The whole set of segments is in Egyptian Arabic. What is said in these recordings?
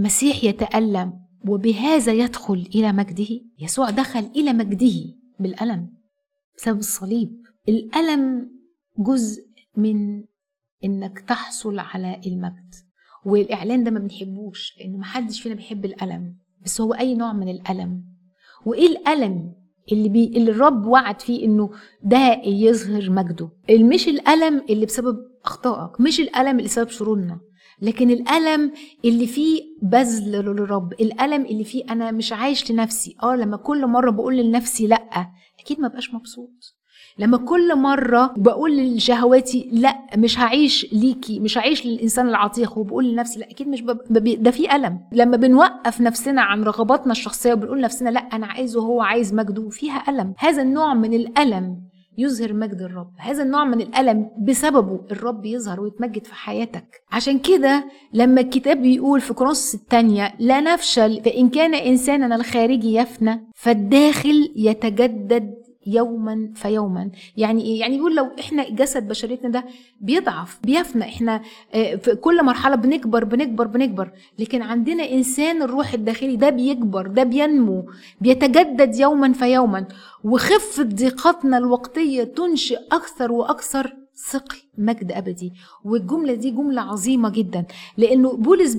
المسيح يتألم وبهذا يدخل إلى مجده يسوع دخل إلى مجده بالألم بسبب الصليب الألم جزء من إنك تحصل على المجد والإعلان ده ما بنحبوش لأن محدش فينا بيحب الألم بس هو أي نوع من الألم وإيه الألم اللي بي اللي الرب وعد فيه انه ده يظهر مجده مش الالم اللي بسبب اخطائك مش الالم اللي بسبب شرورنا لكن الالم اللي فيه بذل للرب الالم اللي فيه انا مش عايش لنفسي اه لما كل مره بقول لنفسي لا اكيد ما بقاش مبسوط لما كل مرة بقول لشهواتي لا مش هعيش ليكي مش هعيش للإنسان العتيق وبقول لنفسي لا أكيد مش بب... ده في ألم لما بنوقف نفسنا عن رغباتنا الشخصية وبنقول لنفسنا لا أنا عايزه هو عايز مجده فيها ألم هذا النوع من الألم يظهر مجد الرب هذا النوع من الألم بسببه الرب يظهر ويتمجد في حياتك عشان كده لما الكتاب بيقول في كورنثوس الثانية لا نفشل فإن كان إنساننا الخارجي يفنى فالداخل يتجدد يوما فيوما يعني ايه يعني يقول لو احنا جسد بشريتنا ده بيضعف بيفنى احنا في كل مرحله بنكبر بنكبر بنكبر لكن عندنا انسان الروح الداخلي ده بيكبر ده بينمو بيتجدد يوما فيوما وخفه ضيقاتنا الوقتيه تنشئ اكثر واكثر ثقل مجد ابدي والجمله دي جمله عظيمه جدا لانه بولس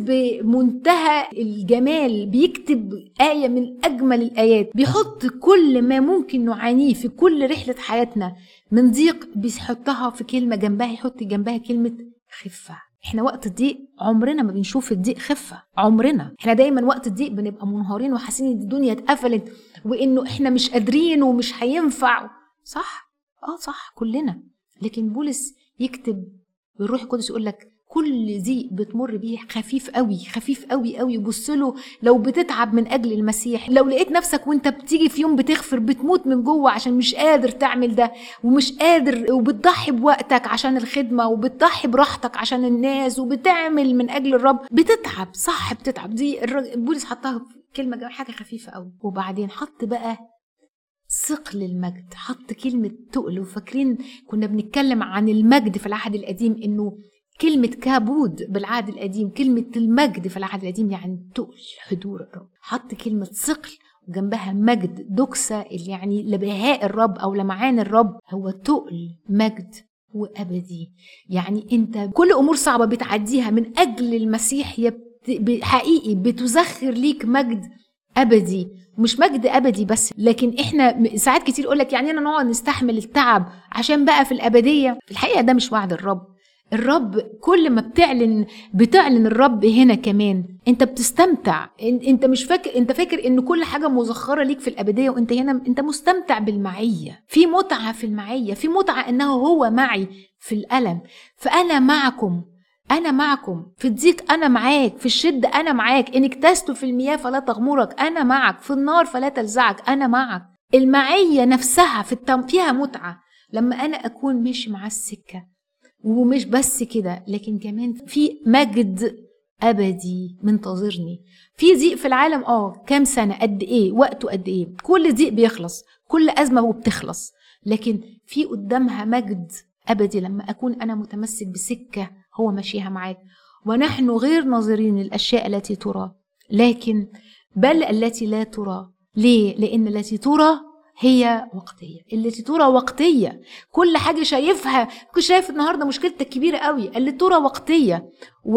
بمنتهى الجمال بيكتب ايه من اجمل الايات بيحط كل ما ممكن نعانيه في كل رحله حياتنا من ضيق بيحطها في كلمه جنبها يحط جنبها كلمه خفه احنا وقت الضيق عمرنا ما بنشوف الضيق خفه عمرنا احنا دايما وقت الضيق بنبقى منهارين وحاسين ان الدنيا اتقفلت وانه احنا مش قادرين ومش هينفع صح اه صح كلنا لكن بولس يكتب بالروح القدس يقول لك كل ضيق بتمر بيه خفيف قوي خفيف قوي قوي بص له لو بتتعب من اجل المسيح لو لقيت نفسك وانت بتيجي في يوم بتغفر بتموت من جوه عشان مش قادر تعمل ده ومش قادر وبتضحي بوقتك عشان الخدمه وبتضحي براحتك عشان الناس وبتعمل من اجل الرب بتتعب صح بتتعب دي بولس حطها كلمه حاجه خفيفه قوي وبعدين حط بقى ثقل المجد حط كلمة تقل وفاكرين كنا بنتكلم عن المجد في العهد القديم انه كلمة كابود بالعهد القديم كلمة المجد في العهد القديم يعني تقل حضور الرب حط كلمة ثقل وجنبها مجد دكسة اللي يعني لبهاء الرب أو لمعان الرب هو تقل مجد وأبدي يعني أنت كل أمور صعبة بتعديها من أجل المسيح حقيقي بتزخر ليك مجد أبدي مش مجد ابدي بس لكن احنا ساعات كتير يقول لك يعني انا نقعد نستحمل التعب عشان بقى في الابديه في الحقيقه ده مش وعد الرب الرب كل ما بتعلن بتعلن الرب هنا كمان انت بتستمتع انت مش فاكر انت فاكر ان كل حاجه مزخره ليك في الابديه وانت هنا انت مستمتع بالمعيه في متعه في المعيه في متعه انه هو معي في الالم فانا معكم أنا معكم في الضيق أنا معاك في الشدة أنا معاك إن اكتست في المياه فلا تغمرك أنا معك في النار فلا تلزعك أنا معك المعية نفسها في التم فيها متعة لما أنا أكون ماشي مع السكة ومش بس كده لكن كمان في مجد أبدي منتظرني في ضيق في العالم اه كام سنة قد ايه وقته قد ايه كل ضيق بيخلص كل أزمة وبتخلص لكن في قدامها مجد أبدي لما أكون أنا متمسك بسكة هو ماشيها معاك ونحن غير ناظرين الأشياء التي ترى لكن بل التي لا ترى ليه؟ لأن التي ترى هي وقتية التي ترى وقتية كل حاجة شايفها كنت شايف النهاردة مشكلتك كبيرة قوي اللي ترى وقتية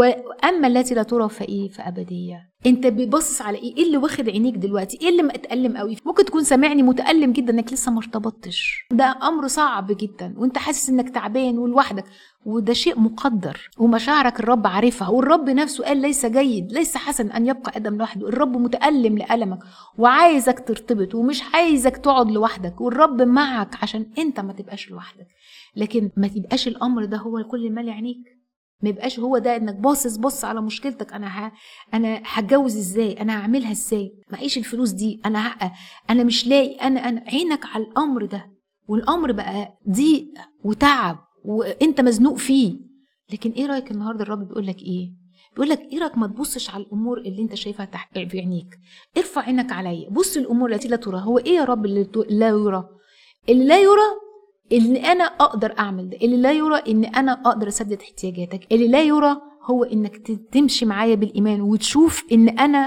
وأما التي لا ترى فإيه فأبدية انت ببص على ايه ايه اللي واخد عينيك دلوقتي ايه اللي متألم قوي ممكن تكون سامعني متألم جدا انك لسه ما ارتبطتش ده امر صعب جدا وانت حاسس انك تعبان ولوحدك وده شيء مقدر ومشاعرك الرب عارفها والرب نفسه قال ليس جيد ليس حسن ان يبقى ادم لوحده الرب متألم لألمك وعايزك ترتبط ومش عايزك تقعد لوحدك والرب معك عشان انت ما تبقاش لوحدك لكن ما تبقاش الامر ده هو كل مال عينيك ما يبقاش هو ده انك باصص بص على مشكلتك انا ه... انا هتجوز ازاي انا هعملها ازاي معيش الفلوس دي انا ه... انا مش لاقي انا انا عينك على الامر ده والامر بقى ضيق وتعب وانت مزنوق فيه لكن ايه رايك النهارده الرب بيقول لك ايه بيقول لك ايه رايك ما تبصش على الامور اللي انت شايفها تحت في عينيك ارفع عينك عليا بص الامور التي لا ترى هو ايه يا رب اللي لا يرى اللي لا يرى اللي انا اقدر اعمل ده اللي لا يرى ان انا اقدر اسدد احتياجاتك اللي لا يرى هو انك ت- تمشي معايا بالايمان وتشوف ان انا